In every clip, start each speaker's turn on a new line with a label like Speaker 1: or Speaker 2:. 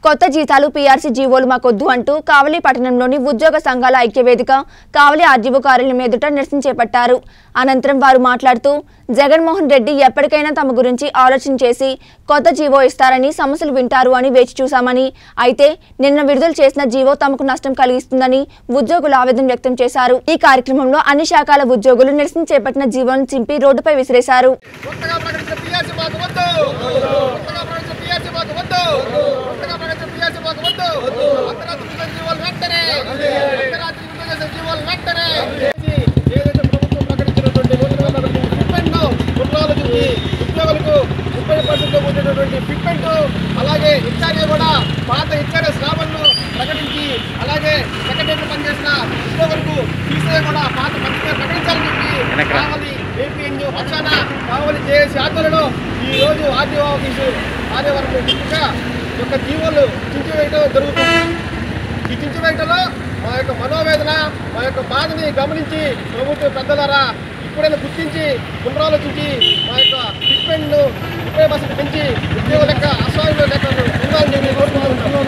Speaker 1: కొత్త జీతాలు పీఆర్సీ జీవోలు మాకొద్దు అంటూ కావలి పట్టణంలోని ఉద్యోగ సంఘాల ఐక్యవేదిక కావలి ఆర్జీవో కార్యాలయం ఎదుట నిరసన చేపట్టారు అనంతరం వారు మాట్లాడుతూ జగన్మోహన్ రెడ్డి ఎప్పటికైనా తమ గురించి ఆలోచన చేసి కొత్త జీవో ఇస్తారని సమస్యలు వింటారు అని వేచి చూశామని అయితే నిన్న విడుదల చేసిన జీవో తమకు నష్టం కలిగిస్తుందని ఉద్యోగులు ఆవేదన వ్యక్తం చేశారు ఈ కార్యక్రమంలో అన్ని శాఖల ఉద్యోగులు నిరసన చేపట్టిన జీవోను చింపి రోడ్డుపై విసిరేశారు
Speaker 2: కొత్తగా ప్రకటించిన పిఆర్సీ మాకు వద్దు కొత్తగా ప్రకటించిన పిఆర్సీ మాకు వద్దు కొత్తగా ప్రకటించిన పిఆర్సీ మాకు వద్దు అర్ధరాత్రి ఉద్యోగ జీవాలు వెంటనే అర్ధరాత్రి ఉద్యోగ జీవాలు వెంటనే ఏదైతే ప్రభుత్వం ప్రకటించినటువంటి నూతనంగా ప్రకటించిన ఫిట్మెంట్ గుర్రాలు చూసి ఉద్యోగులకు ముప్పై పర్సెంట్ ఉండేటటువంటి ఫిట్మెంట్ అలాగే ఇచ్చారే కూడా పాత ఇచ్చారే స్లాబులను ప్రకటించి అలాగే సెక్రటరీ పనిచేసిన ఉద్యోగులకు తీసే కూడా పాత పద్ధతిగా ప్రకటించాలని చెప్పి కావాలి ఏపీఎన్ పక్షాన కావాలి జేఏసీ ఆధ్వర్యంలో ఈ రోజు ఆర్టీఓ ఆఫీసు ఆదివారం ముఖ్యంగా ఈ యొక్క జీవోలు చించివేయడం జరుగుతుంది ఈ చించివేయటంలో మా యొక్క మనోవేదన మా యొక్క బాధని గమనించి ప్రభుత్వ పెద్దలారా ఇప్పుడైనా గుర్తించి పునరాలోచించి మా యొక్క ట్రీట్మెంట్ను ముప్పై పర్సెంట్ పెంచి ఉద్యోగుల యొక్క అసహాయంలో లెక్క ఉండాలని చెప్పి కోరుకుంటున్నాం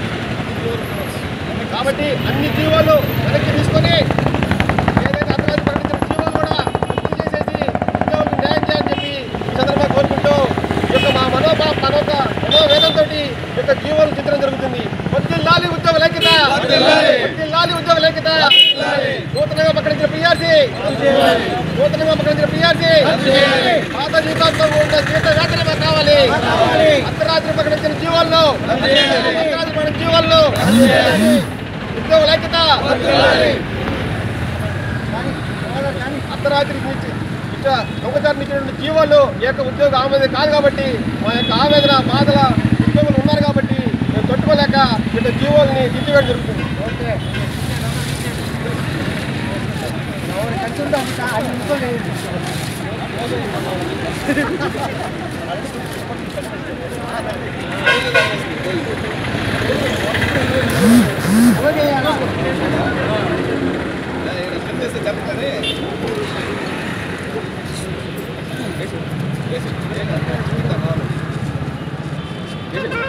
Speaker 2: కాబట్టి అన్ని జీవోలు వెనక్కి తీసుకొని ఏదైతే అర్థమైతే ప్రకటించిన జీవోలు కూడా పూర్తి చేసేసి ఉద్యోగులకు న్యాయం చేయాలని చెప్పి ఈ సందర్భంగా కోరుకుంటూ ఈ యొక్క మా మనోభా మనోక మనోవేదంతో ఈ యొక్క జీవోలు చిత్రం జరుగుతుంది వర్తిల్లాలి ఉద్యోగ లేఖిత వర్తిల్లాలి ఉద్యోగ లేఖిత నూతనంగా ప్రకటించిన పిఆర్సీ నూతనంగా ప్రకటించిన పిఆర్సీ పాత జీతాలతో ఉన్న జీత వేతన మాకు కావాలి అర్ధరాత్రి ప్రకటించిన జీవోల్లో అర్ధరాత్రి ప్రకటించిన జీవోల్లో ఉద్యోగ లేఖిత అర్ధరాత్రి నుంచి ఇట్లా దొంగచారం ఇచ్చినటువంటి జీవోలు ఈ యొక్క ఉద్యోగ ఆవేదన కాదు కాబట్టి మా యొక్క ఆవేదన బాధల ఉద్యోగులు ఉన్నారు కాబట్టి మేము తట్టుకోలేక ఇట్లా జీవోల్ని తీసివేయడం జరుగుతుంది ఓకే